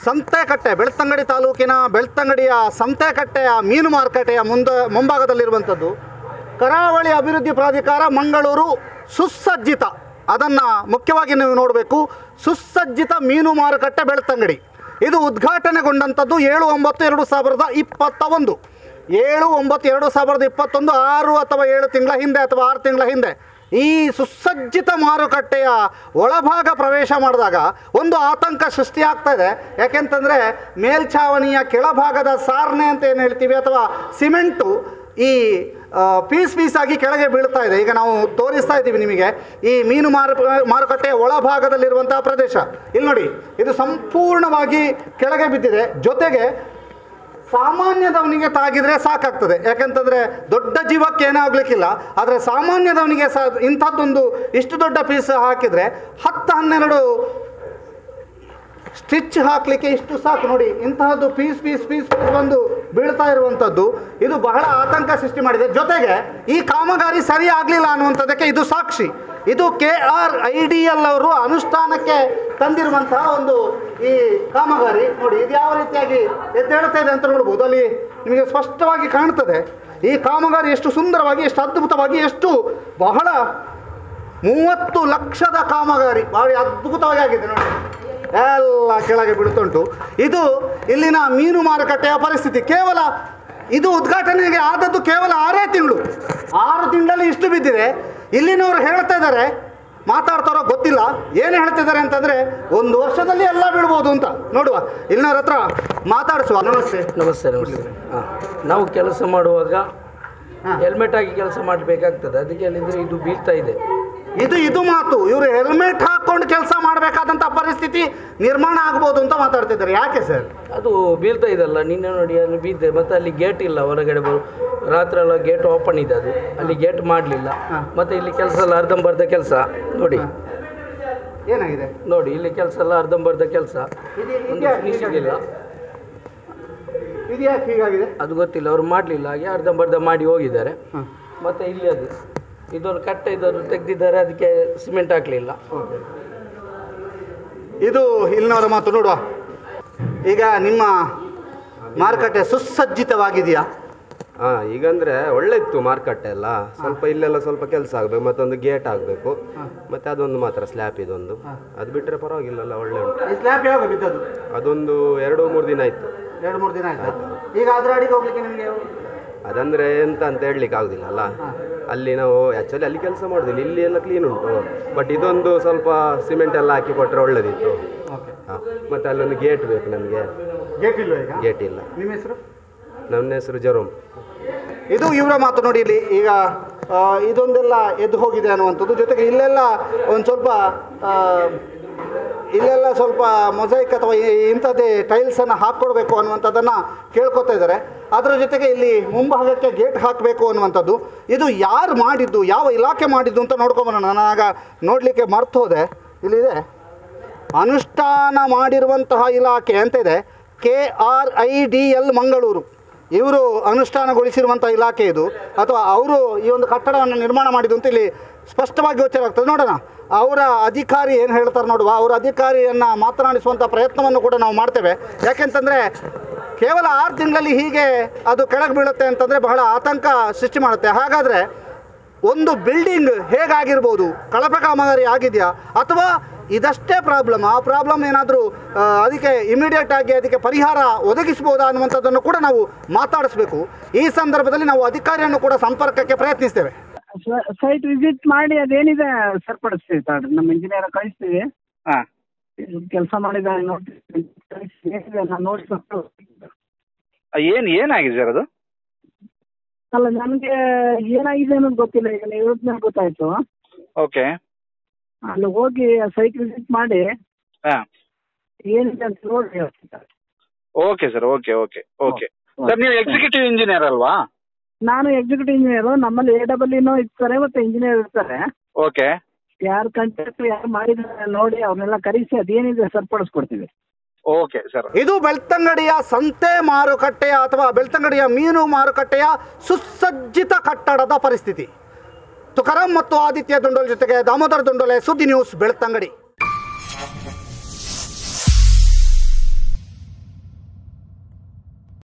ಸಂತೆಕಟ್ಟೆ ಬೆಳ್ತಂಗಡಿ ತಾಲೂಕಿನ ಬೆಳ್ತಂಗಡಿಯ ಸಂತೆಕಟ್ಟೆಯ ಮೀನು ಮಾರುಕಟ್ಟೆಯ ಮುಂದೆ ಮುಂಭಾಗದಲ್ಲಿರುವಂಥದ್ದು ಕರಾವಳಿ ಅಭಿವೃದ್ಧಿ ಪ್ರಾಧಿಕಾರ ಮಂಗಳೂರು ಸುಸಜ್ಜಿತ ಅದನ್ನು ಮುಖ್ಯವಾಗಿ ನೀವು ನೋಡಬೇಕು ಸುಸಜ್ಜಿತ ಮೀನು ಮಾರುಕಟ್ಟೆ ಬೆಳ್ತಂಗಡಿ ಇದು ಉದ್ಘಾಟನೆಗೊಂಡಂಥದ್ದು ಏಳು ಒಂಬತ್ತು ಎರಡು ಸಾವಿರದ ಇಪ್ಪತ್ತ ಒಂದು ಏಳು ಒಂಬತ್ತು ಎರಡು ಸಾವಿರದ ಇಪ್ಪತ್ತೊಂದು ಆರು ಅಥವಾ ಏಳು ತಿಂಗಳ ಹಿಂದೆ ಅಥವಾ ಆರು ತಿಂಗಳ ಹಿಂದೆ ಈ ಸುಸಜ್ಜಿತ ಮಾರುಕಟ್ಟೆಯ ಒಳಭಾಗ ಪ್ರವೇಶ ಮಾಡಿದಾಗ ಒಂದು ಆತಂಕ ಸೃಷ್ಟಿಯಾಗ್ತಾ ಇದೆ ಯಾಕೆಂತಂದರೆ ಮೇಲ್ಛಾವಣಿಯ ಕೆಳಭಾಗದ ಸಾರ್ನೆ ಅಂತ ಏನು ಹೇಳ್ತೀವಿ ಅಥವಾ ಸಿಮೆಂಟು ಈ ಆ, ಪೀಸ್ ಪೀಸ್ ಆಗಿ ಕೆಳಗೆ ಬೀಳ್ತಾ ಇದೆ ಈಗ ನಾವು ತೋರಿಸ್ತಾ ಇದ್ದೀವಿ ನಿಮಗೆ ಈ ಮೀನು ಮಾರು ಮಾರುಕಟ್ಟೆಯ ಒಳಭಾಗದಲ್ಲಿರುವಂತಹ ಪ್ರದೇಶ ಇಲ್ಲಿ ನೋಡಿ ಇದು ಸಂಪೂರ್ಣವಾಗಿ ಕೆಳಗೆ ಬಿದ್ದಿದೆ ಜೊತೆಗೆ ಸಾಮಾನ್ಯದವನಿಗೆ ತಾಗಿದ್ರೆ ಸಾಕಾಗ್ತದೆ ಯಾಕಂತಂದರೆ ದೊಡ್ಡ ಜೀವಕ್ಕೆ ಏನೂ ಆಗ್ಲಿಕ್ಕಿಲ್ಲ ಆದರೆ ಸಾಮಾನ್ಯದವನಿಗೆ ಸಹ ಇಂಥದ್ದೊಂದು ಇಷ್ಟು ದೊಡ್ಡ ಪೀಸ್ ಹಾಕಿದರೆ ಹತ್ತು ಹನ್ನೆರಡು ಸ್ಟಿಚ್ ಹಾಕಲಿಕ್ಕೆ ಇಷ್ಟು ಸಾಕು ನೋಡಿ ಇಂತಹದ್ದು ಪೀಸ್ ಪೀಸ್ ಪೀಸ್ ಪೀಸ್ ಬಂದು ಬೀಳ್ತಾ ಇರುವಂಥದ್ದು ಇದು ಬಹಳ ಆತಂಕ ಸೃಷ್ಟಿ ಮಾಡಿದೆ ಜೊತೆಗೆ ಈ ಕಾಮಗಾರಿ ಸರಿ ಆಗಲಿಲ್ಲ ಅನ್ನುವಂಥದ್ದಕ್ಕೆ ಇದು ಸಾಕ್ಷಿ ಇದು K R I D L ಅವರು ಅನುಷ್ಠಾನಕ್ಕೆ ತಂದಿರುವಂತಹ ಒಂದು ಈ ಕಾಮಗಾರಿ ನೋಡಿ ಇದು ಯಾವ ರೀತಿಯಾಗಿ ಎದ್ದೇಳ್ತಾ ಇದೆ ಅಂತ ನೋಡ್ಬೋದು ಅಲ್ಲಿ ನಿಮಗೆ ಸ್ಪಷ್ಟವಾಗಿ ಕಾಣ್ತದೆ ಈ ಕಾಮಗಾರಿ ಎಷ್ಟು ಸುಂದರವಾಗಿ ಎಷ್ಟು ಅದ್ಭುತವಾಗಿ ಎಷ್ಟು ಬಹಳ ಮೂವತ್ತು ಲಕ್ಷದ ಕಾಮಗಾರಿ ಭಾಳ ಅದ್ಭುತವಾಗಿ ಆಗಿದೆ ನೋಡಿ ಎಲ್ಲ ಕೆಳಗೆ ಬೀಳುತ್ತುಂಟು ಇದು ಇಲ್ಲಿನ ಮೀನು ಮಾರುಕಟ್ಟೆಯ ಪರಿಸ್ಥಿತಿ ಕೇವಲ ಇದು ಉದ್ಘಾಟನೆಗೆ ಆದದ್ದು ಕೇವಲ ಆರೇ ತಿಂಗಳು ಆರು ತಿಂಗಳಲ್ಲಿ ಇಷ್ಟು ಬಿದ್ದಿದೆ ಇಲ್ಲಿನವರು ಹೇಳ್ತಾ ಇದ್ದಾರೆ ಮಾತಾಡ್ತಾರೋ ಗೊತ್ತಿಲ್ಲ ಏನು ಹೇಳ್ತಿದ್ದಾರೆ ಅಂತಂದರೆ ಒಂದು ವರ್ಷದಲ್ಲಿ ಎಲ್ಲ ಬೀಳ್ಬೋದು ಅಂತ ನೋಡುವ ಇಲ್ಲಿನವ್ರ ಹತ್ರ ಮಾತಾಡಿಸುವ ನಮಸ್ತೆ ನಮಸ್ತೆ ನಮಸ್ತೆ ಹಾಂ ನಾವು ಕೆಲಸ ಮಾಡುವಾಗ ಹಾ. ಹೆಲ್ಮೆಟ್ ಹಾಕಿ ಕೆಲಸ ಮಾಡಬೇಕಾಗ್ತದೆ ಅದಕ್ಕೆ ಹೇಳಿದರೆ ಇದು ಬೀಳ್ತಾ ಇದೆ ಇದು ಇದು ಮಾತು ಇವರು ಹೆಲ್ಮೆಟ್ ಹಾಕ್ಕೊಂಡು ಕೆಲಸ ಮಾಡಬೇಕಾದಂಥ ಪರಿಸ್ಥಿತಿ ನಿರ್ಮಾಣ ಆಗ್ಬೋದು ಅಂತ ಮಾತಾಡ್ತಿದ್ದಾರೆ ಯಾಕೆ ಸರ್ ಅದು ಬೀಳ್ತಾ ಇದಲ್ಲ ನಿನ್ನೆ ನೋಡಿ ಅಲ್ಲಿ ಬಿದ್ದೆ ಮತ್ತು ಅಲ್ಲಿ ಗೇಟ್ ಇಲ್ಲ ಹೊರಗಡೆ ಬರು ರಾತ್ರಿ ಎಲ್ಲ ಗೇಟ್ ಓಪನ್ ಇದೆ ಅದು ಅಲ್ಲಿ ಗೇಟ್ ಮಾಡಲಿಲ್ಲ ಹಾ. ಮತ್ತು ಇಲ್ಲಿ ಕೆಲಸ ಎಲ್ಲ ಅರ್ಧಂಬರ್ಧ ಕೆಲಸ ನೋಡಿ ಏನಾಗಿದೆ ನೋಡಿ ಇಲ್ಲಿ ಕೆಲಸ ಎಲ್ಲ ಅರ್ಧಂಬರ್ಧ ಕೆಲಸ ಇದು ಒಂದು ಇದ್ಯಾಕೆ ಫಿನಿಶಿಂಗ್ ಇಲ್ಲ ಇದು ಯಾಕೆ ಹೀಗಾಗಿದೆ ಅದು ಗೊತ್ತಿಲ್ಲ ಅವ್ರು ಮಾಡಲಿಲ್ಲ ಹಾಗೆ ಅರ್ಧಂಬರ್ಧ ಮಾಡಿ ಹೋಗಿದ್ದಾರೆ ಹಾಂ ಮತ್ತು ಇಲ್ಲಿ ಅದು ಇದೊಂದು ಕಟ್ಟೆ ಇದನ್ನು ತೆಗೆದಿದ್ದಾರೆ ಅದಕ್ಕೆ ಸಿಮೆಂಟ್ ಹಾಕಲಿಲ್ಲ ಇದು ಇಲ್ಲಿನವರ ಮಾತು ನೋಡುವ ಈಗ ನಿಮ್ಮ ಮಾರುಕಟ್ಟೆ ಸುಸಜ್ಜಿತವಾಗಿದೆಯಾ ಹಾಂ ಈಗಂದ್ರೆ ಒಳ್ಳೆ ಇತ್ತು ಮಾರ್ಕೆಟ್ ಎಲ್ಲ ಸ್ವಲ್ಪ ಇಲ್ಲೆಲ್ಲ ಸ್ವಲ್ಪ ಕೆಲಸ ಆಗಬೇಕು ಮತ್ತೊಂದು ಗೇಟ್ ಆಗಬೇಕು ಮತ್ತೆ ಅದೊಂದು ಮಾತ್ರ ಸ್ಲ್ಯಾಪ್ ಇದೊಂದು ಅದು ಬಿಟ್ಟರೆ ಪರವಾಗಿಲ್ಲಲ್ಲ ಒಳ್ಳೆ ಉಂಟು ಈ ಸ್ಲ್ಯಾಬ್ ಯಾವಾಗ ಬಿದ್ದದ್ದು ಅದೊಂದು ಎರಡು ಮೂರು ದಿನ ಆಯಿತು ಎರಡು ಮೂರು ದಿನ ಆಯ್ತಾ ಈಗ ಅದ್ರ ಅಡಿಗೆ ಹೋಗ್ಲಿಕ್ಕೆ ನಿಮಗೆ ಅದಂದ್ರೆ ಎಂತ ಅಂತ ಹೇಳಲಿಕ್ಕೆ ಆಗುದಿಲ್ಲ ಅಲ್ಲ ಅಲ್ಲಿ ನಾವು ಆ್ಯಕ್ಚುಲಿ ಅಲ್ಲಿ ಕೆಲಸ ಮಾಡೋದಿಲ್ಲ ಇಲ್ಲಿ ಎಲ್ಲ ಕ್ಲೀನ್ ಉಂಟು ಬಟ್ ಇದೊಂದು ಸ್ವಲ್ಪ ಸಿಮೆಂಟ್ ಎಲ್ಲ ಹಾಕಿ ಕೊಟ್ಟರೆ ಒಳ್ಳೇದಿತ್ತು ಓಕೆ ಹಾಂ ಮತ್ತು ಅಲ್ಲೊಂದು ಗೇಟ್ ಬೇಕು ನಮಗೆ ಗೇಟ್ ಇಲ್ವಾ ಈಗ ಗೇಟ್ ಇಲ್ಲ ನಿಮ್ಮ ಹೆಸರು ನನ್ನ ಹೆಸರು ಜರೋಮ್ ಇದು ಇವರ ಮಾತು ನೋಡಿ ಇಲ್ಲಿ ಈಗ ಆ, ಇದೊಂದೆಲ್ಲ ಎದ್ದು ಹೋಗಿದೆ ಅನ್ನುವಂಥದ್ದು ಜೊತೆಗೆ ಇಲ್ಲೆಲ್ಲ ಒಂದು ಸ್ವಲ್ಪ ಆ, ಇಲ್ಲೆಲ್ಲ ಸ್ವಲ್ಪ ಮೊಸೈಕ್ ಅಥವಾ ಈ- ಇಂಥದ್ದೇ ಟೈಲ್ಸನ್ನು ಹಾಕ್ಕೊಡ್ಬೇಕು ಅನ್ನುವಂಥದ್ದನ್ನು ಕೇಳ್ಕೊತಾ ಇದ್ದಾರೆ ಅದರ ಜೊತೆಗೆ ಇಲ್ಲಿ ಮುಂಭಾಗಕ್ಕೆ ಗೇಟ್ ಹಾಕಬೇಕು ಅನ್ನುವಂಥದ್ದು ಇದು ಯಾರು ಮಾಡಿದ್ದು ಯಾವ ಇಲಾಖೆ ಮಾಡಿದ್ದು ಅಂತ ನೋಡ್ಕೊಂಬರೋಣ ನಾನು ಆಗ ನೋಡಲಿಕ್ಕೆ ಮರ್ತು ಹೋದೆ ಇಲ್ಲಿದೆ ಅನುಷ್ಠಾನ ಮಾಡಿರುವಂತಹ ಇಲಾಖೆ ಅಂತ ಇದೆ K R I D L Mangaluru ಇವರು ಅನುಷ್ಠಾನಗೊಳಿಸಿರುವಂಥ ಇಲಾಖೆ ಇದು ಅಥವಾ ಅವರು ಈ ಒಂದು ಕಟ್ಟಡವನ್ನು ನಿರ್ಮಾಣ ಮಾಡಿದ್ದು ಅಂತ ಇಲ್ಲಿ ಸ್ಪಷ್ಟವಾಗಿ ಗೋಚರ ಆಗ್ತದೆ ನೋಡೋಣ ಅವರ ಅಧಿಕಾರಿ ಏನು ಹೇಳ್ತಾರೆ ನೋಡುವ ಅವರ ಅಧಿಕಾರಿಯನ್ನು ಮಾತನಾಡಿಸುವಂಥ ಪ್ರಯತ್ನವನ್ನು ಕೂಡ ನಾವು ಮಾಡ್ತೇವೆ ಯಾಕೆಂತಂದರೆ ಕೇವಲ ಆರು ತಿಂಗಳಲ್ಲಿ ಹೀಗೆ ಅದು ಕೆಳಗೆ ಬೀಳುತ್ತೆ ಅಂತಂದರೆ ಬಹಳ ಆತಂಕ ಸೃಷ್ಟಿ ಮಾಡುತ್ತೆ ಹಾಗಾದರೆ ಒಂದು ಬಿಲ್ಡಿಂಗ್ ಹೇಗಾಗಿರ್ಬೋದು ಕಳಪೆ ಕಾಮಗಾರಿ ಆಗಿದೆಯಾ ಅಥವಾ ಇದಷ್ಟೇ ಪ್ರಾಬ್ಲಮ್ ಆ ಪ್ರಾಬ್ಲಮ್ ಏನಾದರೂ ಅದಕ್ಕೆ ಇಮಿಡಿಯೇಟ್ ಆಗಿ ಅದಕ್ಕೆ ಪರಿಹಾರ ಒದಗಿಸ್ಬೋದಾ ಅನ್ನುವಂಥದ್ದನ್ನು ಕೂಡ ನಾವು ಮಾತಾಡಿಸ್ಬೇಕು ಈ ಸಂದರ್ಭದಲ್ಲಿ ನಾವು ಅಧಿಕಾರಿಯನ್ನು ಕೂಡ ಸಂಪರ್ಕಕ್ಕೆ ಪ್ರಯತ್ನಿಸ್ತೇವೆ ಸೈಟ್ ವಿಸಿಟ್ ಮಾಡಿ ಅದೇನಿದೆ ಸರಿಪಡಿಸ್ತೀವಿ ತಡ್ರಿ ನಮ್ಮ ಇಂಜಿನಿಯರ್ ಕಳಿಸ್ತೀವಿ ಹಾಂ ಕೆಲಸ ಮಾಡಿದ ನೋಡ್ತೀವಿ ಕಳಿಸಿ ಏನಿದೆ ನಾನು ನೋಡ್ಬೇಕು ಏನು ಏನಾಗಿದೆ ಸರ್ ಅದು ಅಲ್ಲ ನನಗೆ ಏನಾಗಿದೆ ಅನ್ನೋದು ಗೊತ್ತಿಲ್ಲ ಈಗ ನೀವು ಹೇಳಿದ್ಮೇಲೆ ಗೊತ್ತಾಯ್ತು ಓಕೆ ಅಲ್ಲಿ ಹೋಗಿ ಸೈಟ್ ವಿಸಿಟ್ ಮಾಡಿ ಹಾಂ ಏನಿದೆ ಅಂತ ನೋಡಿ ಹೇಳ್ತೀನಿ okay sir okay okay okay sir ನೀವು ಎಕ್ಸಿಕ್ಯೂಟಿವ್ ಇಂಜಿನಿಯರ್ ಅಲ್ವಾ ನಾನು ಎಕ್ಸಿಕ್ಯೂಟಿವ್ ಇಂಜಿನಿಯರು ನಮ್ಮಲ್ಲಿ ಎ ಡಬಲ್ ಇನೋ ಇರ್ತಾರೆ ಮತ್ತು ಇಂಜಿನಿಯರ್ ಇರ್ತಾರೆ ಓಕೆ ಯಾರು ಕಾಂಟ್ರಾಕ್ಟ್ ಯಾರು ಮಾಡಿದ್ದಾರೆ ನೋಡಿ ಅವ್ರನ್ನೆಲ್ಲ ಕರೆಸಿ ಅದೇನಿದೆ ಸರಿಪಡಿಸ್ಕೊಡ್ತೀವಿ ಓಕೆ ಸರ್ ಇದು ಬೆಳ್ತಂಗಡಿಯ ಸಂತೆ ಮಾರುಕಟ್ಟೆಯ ಅಥವಾ ಬೆಳ್ತಂಗಡಿಯ ಮೀನು ಮಾರುಕಟ್ಟೆಯ ಸುಸಜ್ಜಿತ ಕಟ್ಟಡದ ಪರಿಸ್ಥಿತಿ ತುಕಾರಾಮ್ ಮತ್ತು ಆದಿತ್ಯ ದುಂಡೋಲ್ ಜೊತೆಗೆ ದಾಮೋದರ ದುಂಡೋಲೆ ಸುದ್ದಿ ನ್ಯೂಸ್ ಬೆಳ್ತಂಗಡಿ